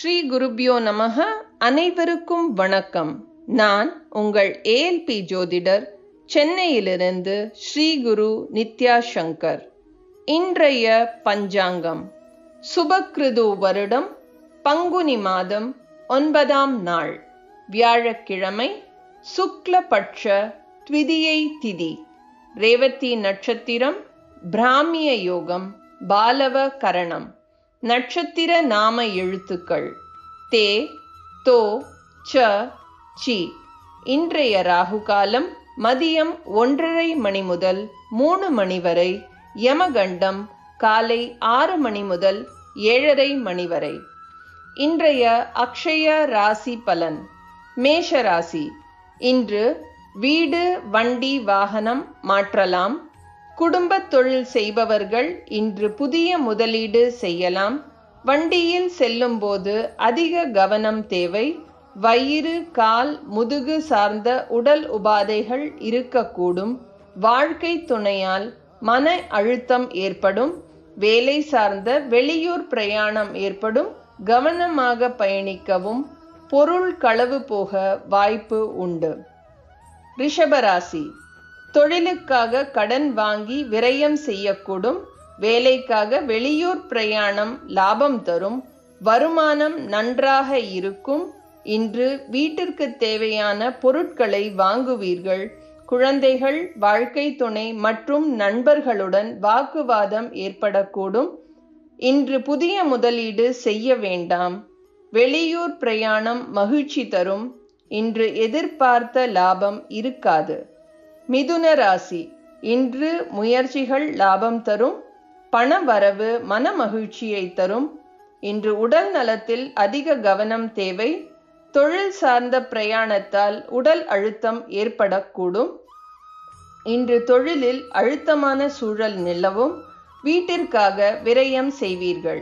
ஸ்ரீ குருப்யோ நமக அனைவருக்கும் வணக்கம் நான் உங்கள் ஏஎல்பி ஜோதிடர் சென்னையிலிருந்து ஸ்ரீ குரு நித்யா சங்கர் இன்றைய பஞ்சாங்கம் சுபக்ருது வருடம் பங்குனி மாதம் ஒன்பதாம் நாள் வியாழக்கிழமை சுக்லபட்ச த்விதியை திதி ரேவதி நட்சத்திரம் பிராமிய யோகம் பாலவ கரணம் நட்சத்திர நாம எழுத்துக்கள் தே தோ ச சி இன்றைய ராகு காலம் மதியம் ஒன்றரை மணி முதல் மூணு மணி வரை யமகண்டம் காலை ஆறு மணி முதல் ஏழரை மணி வரை இன்றைய அக்ஷய ராசி பலன் மேஷ ராசி இன்று வீடு வண்டி வாகனம் மாற்றலாம் குடும்ப தொழில் செய்பவர்கள் இன்று புதிய முதலீடு செய்யலாம் வண்டியில் செல்லும்போது அதிக கவனம் தேவை வயிறு கால் முதுகு சார்ந்த உடல் உபாதைகள் இருக்கக்கூடும் வாழ்க்கை துணையால் மன அழுத்தம் ஏற்படும் வேலை சார்ந்த வெளியூர் பிரயாணம் ஏற்படும் கவனமாக பயணிக்கவும் பொருள் களவு போக வாய்ப்பு உண்டு ரிஷபராசி தொழிலுக்காக கடன் வாங்கி விரயம் செய்யக்கூடும் வேலைக்காக வெளியூர் பிரயாணம் லாபம் தரும் வருமானம் நன்றாக இருக்கும் இன்று வீட்டிற்கு தேவையான பொருட்களை வாங்குவீர்கள் குழந்தைகள் வாழ்க்கை துணை மற்றும் நண்பர்களுடன் வாக்குவாதம் ஏற்படக்கூடும் இன்று புதிய முதலீடு செய்ய வேண்டாம் வெளியூர் பிரயாணம் மகிழ்ச்சி தரும் இன்று எதிர்பார்த்த லாபம் இருக்காது மிதுன ராசி இன்று முயற்சிகள் லாபம் தரும் பண வரவு மன மகிழ்ச்சியை தரும் இன்று உடல் நலத்தில் அதிக கவனம் தேவை தொழில் சார்ந்த பிரயாணத்தால் உடல் அழுத்தம் ஏற்படக்கூடும் இன்று தொழிலில் அழுத்தமான சூழல் நிலவும் வீட்டிற்காக விரயம் செய்வீர்கள்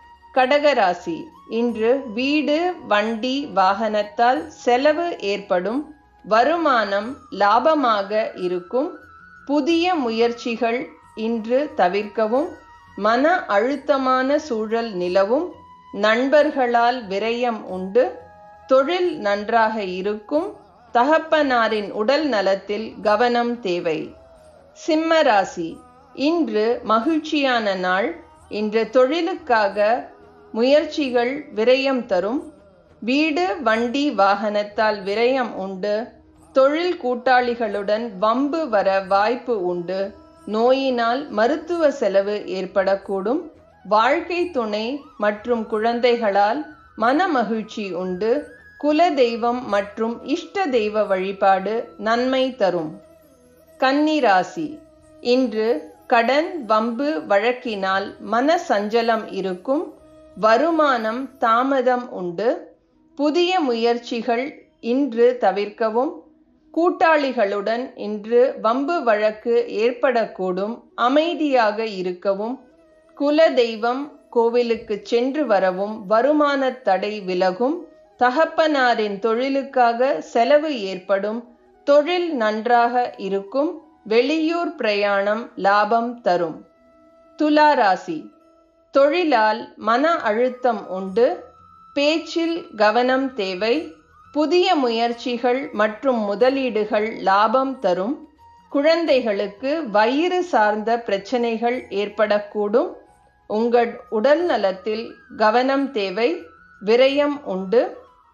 கடகராசி இன்று வீடு வண்டி வாகனத்தால் செலவு ஏற்படும் வருமானம் லாபமாக இருக்கும் புதிய முயற்சிகள் இன்று தவிர்க்கவும் மன அழுத்தமான சூழல் நிலவும் நண்பர்களால் விரயம் உண்டு தொழில் நன்றாக இருக்கும் தகப்பனாரின் உடல் நலத்தில் கவனம் தேவை சிம்ம ராசி இன்று மகிழ்ச்சியான நாள் இன்று தொழிலுக்காக முயற்சிகள் விரயம் தரும் வீடு வண்டி வாகனத்தால் விரயம் உண்டு தொழில் கூட்டாளிகளுடன் வம்பு வர வாய்ப்பு உண்டு நோயினால் மருத்துவ செலவு ஏற்படக்கூடும் வாழ்க்கை துணை மற்றும் குழந்தைகளால் மன மகிழ்ச்சி உண்டு குல தெய்வம் மற்றும் இஷ்ட தெய்வ வழிபாடு நன்மை தரும் கன்னிராசி இன்று கடன் வம்பு வழக்கினால் மன சஞ்சலம் இருக்கும் வருமானம் தாமதம் உண்டு புதிய முயற்சிகள் இன்று தவிர்க்கவும் கூட்டாளிகளுடன் இன்று வம்பு வழக்கு ஏற்படக்கூடும் அமைதியாக இருக்கவும் குல தெய்வம் கோவிலுக்கு சென்று வரவும் வருமான தடை விலகும் தகப்பனாரின் தொழிலுக்காக செலவு ஏற்படும் தொழில் நன்றாக இருக்கும் வெளியூர் பிரயாணம் லாபம் தரும் துலா ராசி தொழிலால் மன அழுத்தம் உண்டு பேச்சில் கவனம் தேவை புதிய முயற்சிகள் மற்றும் முதலீடுகள் லாபம் தரும் குழந்தைகளுக்கு வயிறு சார்ந்த பிரச்சனைகள் ஏற்படக்கூடும் உங்கள் உடல் நலத்தில் கவனம் தேவை விரயம் உண்டு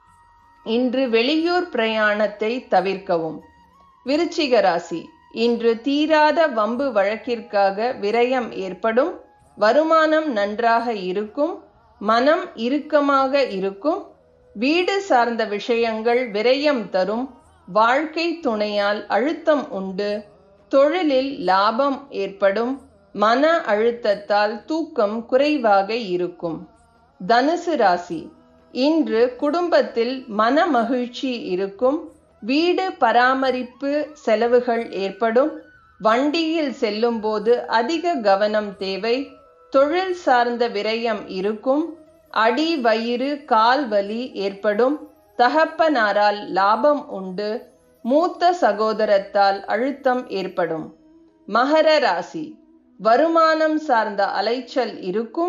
இன்று வெளியூர் பிரயாணத்தை தவிர்க்கவும் விருச்சிக ராசி இன்று தீராத வம்பு வழக்கிற்காக விரயம் ஏற்படும் வருமானம் நன்றாக இருக்கும் மனம் இறுக்கமாக இருக்கும் வீடு சார்ந்த விஷயங்கள் விரயம் தரும் வாழ்க்கை துணையால் அழுத்தம் உண்டு தொழிலில் லாபம் ஏற்படும் மன அழுத்தத்தால் தூக்கம் குறைவாக இருக்கும் தனுசு ராசி இன்று குடும்பத்தில் மன மகிழ்ச்சி இருக்கும் வீடு பராமரிப்பு செலவுகள் ஏற்படும் வண்டியில் செல்லும்போது அதிக கவனம் தேவை தொழில் சார்ந்த விரயம் இருக்கும் அடி வயிறு கால் வலி ஏற்படும் தகப்பனாரால் லாபம் உண்டு மூத்த சகோதரத்தால் அழுத்தம் ஏற்படும் மகர ராசி வருமானம் சார்ந்த அலைச்சல் இருக்கும்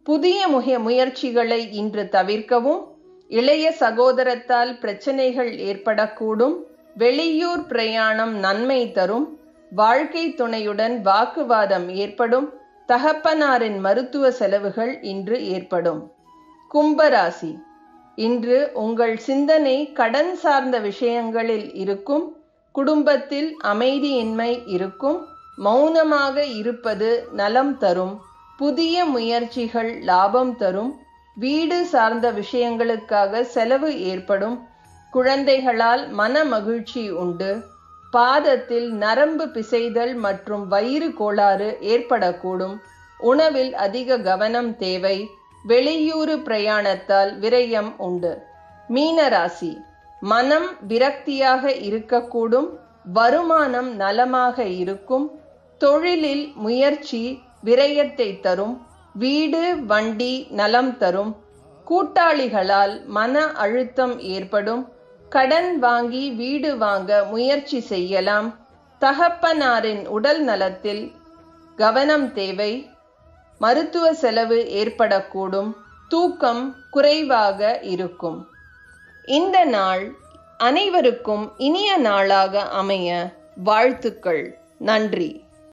புதிய முக முயற்சிகளை இன்று தவிர்க்கவும் இளைய சகோதரத்தால் பிரச்சனைகள் ஏற்படக்கூடும் வெளியூர் பிரயாணம் நன்மை தரும் வாழ்க்கை துணையுடன் வாக்குவாதம் ஏற்படும் தகப்பனாரின் மருத்துவ செலவுகள் இன்று ஏற்படும் கும்பராசி இன்று உங்கள் சிந்தனை கடன் சார்ந்த விஷயங்களில் இருக்கும் குடும்பத்தில் அமைதியின்மை இருக்கும் மௌனமாக இருப்பது நலம் தரும் புதிய முயற்சிகள் லாபம் தரும் வீடு சார்ந்த விஷயங்களுக்காக செலவு ஏற்படும் குழந்தைகளால் மன மகிழ்ச்சி உண்டு பாதத்தில் நரம்பு பிசைதல் மற்றும் வயிறு கோளாறு ஏற்படக்கூடும் உணவில் அதிக கவனம் தேவை வெளியூரு பிரயாணத்தால் விரயம் உண்டு மீனராசி மனம் விரக்தியாக இருக்கக்கூடும் வருமானம் நலமாக இருக்கும் தொழிலில் முயற்சி விரயத்தை தரும் வீடு வண்டி நலம் தரும் கூட்டாளிகளால் மன அழுத்தம் ஏற்படும் கடன் வாங்கி வீடு வாங்க முயற்சி செய்யலாம் தகப்பனாரின் உடல் நலத்தில் கவனம் தேவை மருத்துவ செலவு ஏற்படக்கூடும் தூக்கம் குறைவாக இருக்கும் இந்த நாள் அனைவருக்கும் இனிய நாளாக அமைய வாழ்த்துக்கள் நன்றி